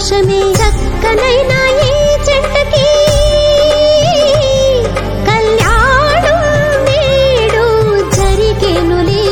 సంతోషమే చక్కనైన ఈ జంటకి కళ్యాణం నేడు జరిగేనులే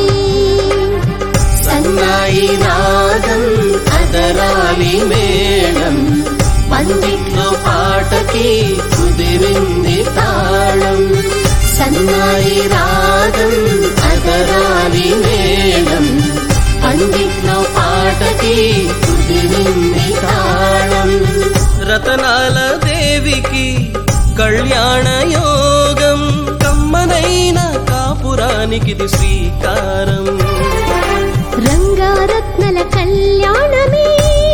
సన్నాయి నాదం అదరాలి మేళం పందిట్లో పాటకి కుదిరింది తాళం సన్నాయి రాగం అదరాలి మేళం పందిట్లో పాటకి కుదిరింది తాళం రతనాల దేవికి కళ్యాణ యోగం కమ్మనైన కాపురానికిది శ్రీకారం రంగారత్నల కళ్యాణమే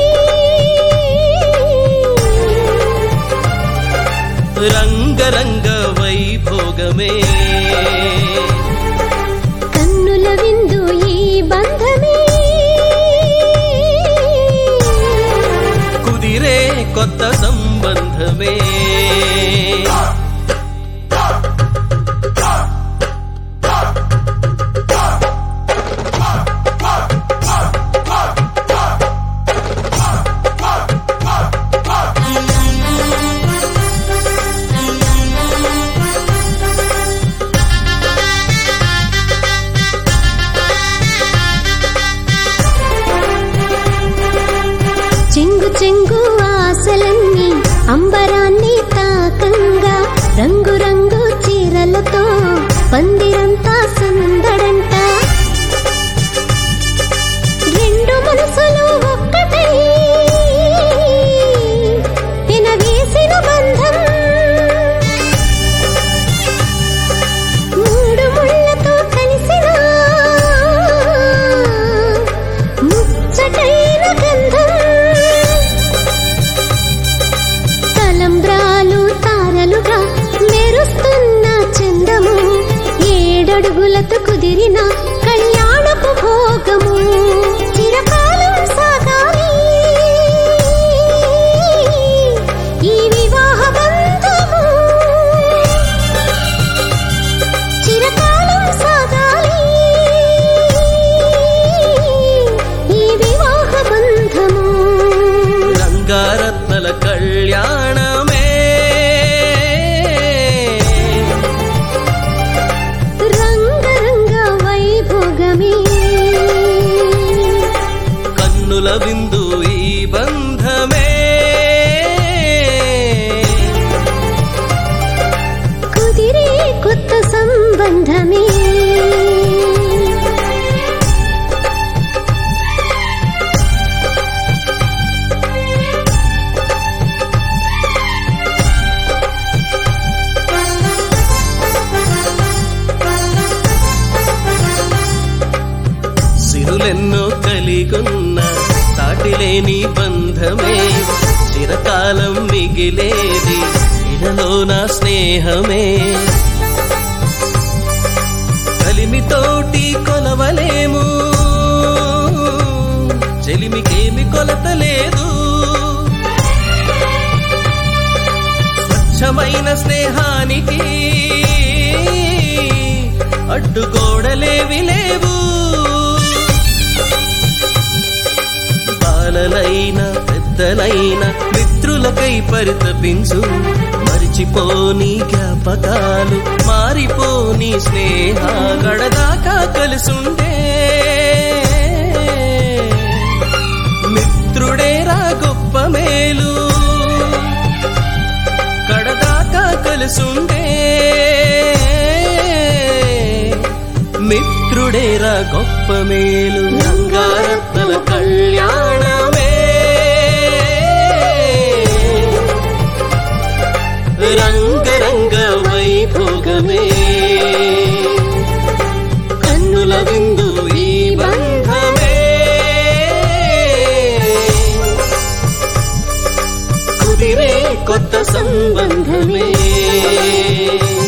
రంగరంగ వైభోగమే కన్నుల విందు ఈ బంధమే కుదిరే కొత్త సంబంధమే చెంగు చెంగు ఆశలన్నీ అంబరాన్ని తాకంగా రంగు రంగు చీరలతో పందిరంతా సందడంట రెండు మనసులు ఒక్కటై వినవేసిన బంధం మూడు ముళ్ళతో కలిసిన ముచ్చటైన గంధం తలంబ్రాలు తారలుగా మెరుస్తున్న చందము ఏడడుగులతో కుదిరిన కళ్యాణపు భోగము చిరకాలం సాగాలి ఈ వివాహ బంధము చిరకాలం సాగాలి ఈ వివాహ బంధము రంగారత్నల కళ్యాణమే రంగరంగ వైభోగమే కన్నుల విందు ఈ బంధమే కుదిరే కొత్త సంబంధమే సిరులెన్నో కలిగున్న సాటిలేని బంధమే చిరకాలం మిగిలేది ఇడలోన స్నేహమే కలిమితోటి కొలవలేము చెలిమికేమి కొలత లేదు స్వచ్ఛమైన స్నేహానికి అడ్డుగోడలేవి లేవు బాలలైన పెద్దలైన మిత్రులకై పరితపించు మరిచిపోని జ్ఞాపకాలు మారిపోని స్నేహ గడదాకా కలుసుండే మిత్రుడేరా గొప్ప మేలు కడదాకా కలుసుండే మిత్రుడేరా గొప్ప మేలు రంగారత్నల కళ్యాణమే రంగరంగ వైభోగమే కన్నుల విందు ఈ బంధమే కుదిరే కొత్త సంబంధమే